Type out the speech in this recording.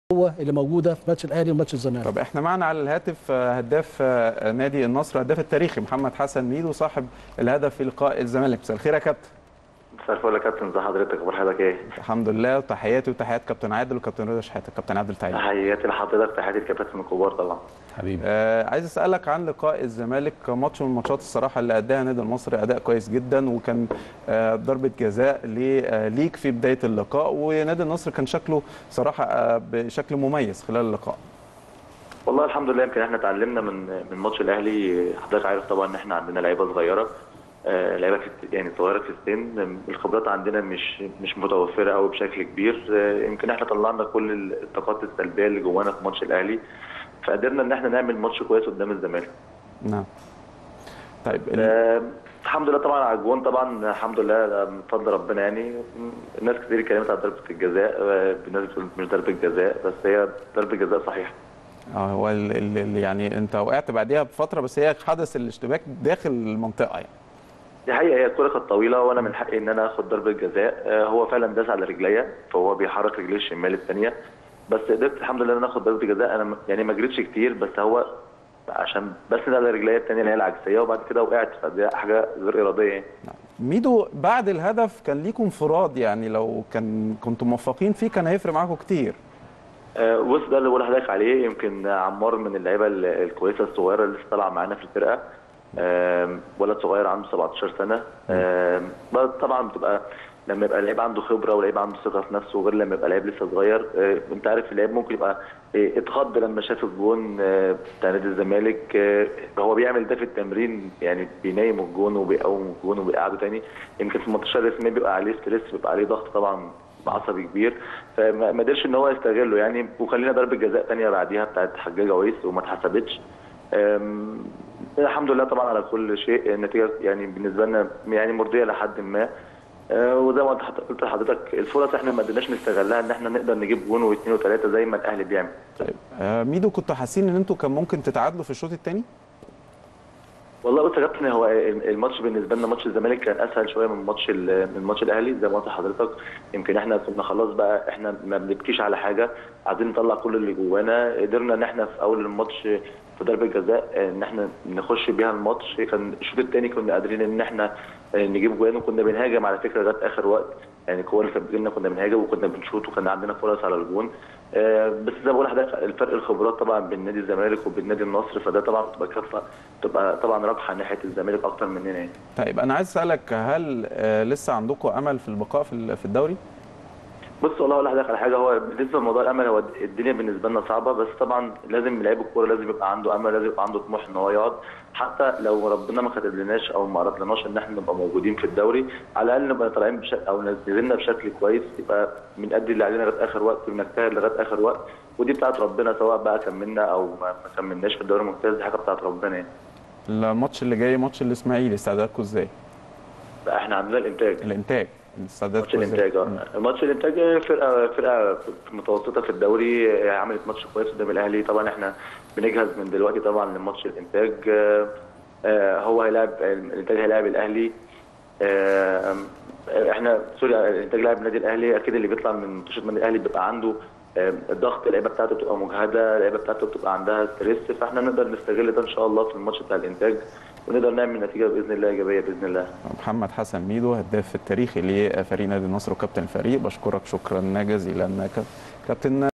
هو اللي موجوده في ماتش الاهلي وماتش الزمالك طب احنا معنا على الهاتف هداف نادي النصر هداف التاريخي محمد حسن ميدو صاحب الهدف في لقاء الزمالك مساء الخير يا كابتن مساء الفل يا كابتن ازي حضرتك اخبار حضرتك ايه؟ الحمد لله وتحياتي وتحيات كابتن عادل وكابتن رضا شحاته كابتن عادل تعيين تحياتي لحضرتك تحياتي للكابتن الكبار طبعا حبيبي آه عايز اسالك عن لقاء الزمالك ماتش من الماتشات الصراحه اللي اداها نادي النصر اداء كويس جدا وكان آه ضربه جزاء ليك في بدايه اللقاء ونادي النصر كان شكله صراحه آه بشكل مميز خلال اللقاء والله الحمد لله يمكن احنا اتعلمنا من من ماتش الاهلي حضرتك عارف طبعا ان احنا عندنا لعيبه صغيره آه لعيبه يعني صغيره في السن الخبرات عندنا مش مش متوفره قوي بشكل كبير آه يمكن احنا طلعنا كل الطاقات السلبيه اللي جوانا في ماتش الاهلي فقدرنا ان احنا نعمل ماتش كويس قدام الزمالك نعم طيب آه الحمد لله طبعا على الجون طبعا الحمد لله من فضل ربنا يعني الناس كتير اتكلمت عن ضربه الجزاء الناس بتقول مش ضربه جزاء بس هي ضربه جزاء صحيحه اه هو اللي يعني انت وقعت بعديها بفتره بس هي حدث الاشتباك داخل المنطقه يعني دي حقيقه هي الكره كانت طويله وانا من حقي ان انا اخد ضربه جزاء هو فعلا داس على رجليا فهو بيحرك رجليه الشمال الثانيه بس قدرت الحمد لله ان انا اخد ضربه جزاء انا يعني ما جريتش كتير بس هو عشان بس على رجليا الثانيه اللي هي العكسيه وبعد كده وقعت فدي حاجه غير اراديه يعني. ميدو بعد الهدف كان ليكم انفراد يعني لو كان كنتم موفقين فيه كان هيفرق معاكم كتير آه بص ده اللي بقول لحضرتك عليه يمكن عمار من اللعيبه الكويسه الصغيره اللي لسه طالعه معانا في الفرقه آه ولد صغير عنده 17 سنه آه طبعا بتبقى لما يبقى لعيب عنده خبره ولعيب عنده ثقه في نفسه غير لما يبقى لعيب لسه صغير آه انت عارف اللعيب ممكن يبقى آه اتخض لما شاف الجون آه بتاع نادي الزمالك آه هو بيعمل ده في التمرين يعني بينيم الجون وبيقوم الجون وبيقعده تاني يمكن في الماتشات الرسميه بيبقى عليه ستريس بيبقى عليه ضغط طبعا عصبي كبير فما قدرش ان هو يستغله يعني وخلينا ضربه جزاء ثانيه بعديها بتاعت حجاج عويس وما اتحسبتش الحمد لله طبعا على كل شيء النتيجه يعني بالنسبه لنا يعني مرضيه لحد ما آه وزي ما قلت لحضرتك الفرص احنا ما قدرناش نستغلها ان احنا نقدر نجيب جون واثنين وثلاثه زي ما الاهلي بيعمل. طيب آه ميدو كنتوا حاسين ان انتوا كان ممكن تتعادلوا في الشوط الثاني؟ والله بص يا كابتن هو الماتش بالنسبه لنا ماتش الزمالك كان اسهل شويه من ماتش من ماتش الاهلي زي ما قلت لحضرتك يمكن احنا كنا خلاص بقى احنا ما بنبكيش على حاجه عايزين نطلع كل اللي جوانا قدرنا ان احنا في اول الماتش في ضربه جزاء ان احنا نخش بيها الماتش كان الشوط الثاني كنا قادرين ان احنا نجيب جوان وكنا بنهاجم على فكره لغايه اخر وقت يعني الكوره اللي كانت بتجيلنا كنا بنهاجم وكنا بنشوط وكان عندنا فرص على الجون بس زي ما بقول لحضرتك الفرق الخبرات طبعا بين نادي الزمالك وبين نادي النصر فده طبعا بتبقى كفه تبقى طبعا راجحه ناحيه الزمالك اكتر مننا يعني. طيب انا عايز اسالك هل لسه عندكم امل في البقاء في الدوري؟ بص والله اقول لحضرتك على حاجه هو بالنسبه لموضوع الامل هو الدنيا بالنسبه لنا صعبه بس طبعا لازم لعيب الكوره لازم يبقى عنده امل لازم يبقى عنده طموح ان هو يقعد حتى لو ربنا ما كتبلناش او ما اردلناش ان احنا نبقى موجودين في الدوري على الاقل نبقى طالعين بشكل او نزلنا بشكل كويس يبقى بنأدي اللي علينا لغايه اخر وقت ونجتهد لغايه اخر وقت ودي بتاعت ربنا سواء بقى كملنا او ما كملناش في الدوري الممتاز دي حاجه بتاعت ربنا يعني. الماتش اللي جاي ماتش الاسماعيلي استعدادكم ازاي؟ احنا عندنا الانتاج الانتاج ماتش الانتاج اه ماتش الانتاج فرقه فرقه متوسطه في الدوري عملت ماتش كويس قدام الاهلي طبعا احنا بنجهز من دلوقتي طبعا لماتش الانتاج آه هو هيلاعب الانتاج هيلاعب الاهلي آه احنا سوري الانتاج لاعب النادي الاهلي اكيد اللي بيطلع من ماتشات النادي الاهلي بيبقى عنده الضغط اللعيبه بتاعته بتبقى مجهده اللعيبه بتاعته بتبقى عندها ستريس فاحنا نقدر نستغل ده ان شاء الله في الماتش بتاع الانتاج ونقدر نعمل نتيجه باذن الله ايجابيه باذن الله. محمد حسن ميدو هداف التاريخي لفريق نادي النصر وكابتن الفريق بشكرك شكرا جزيلا كابتن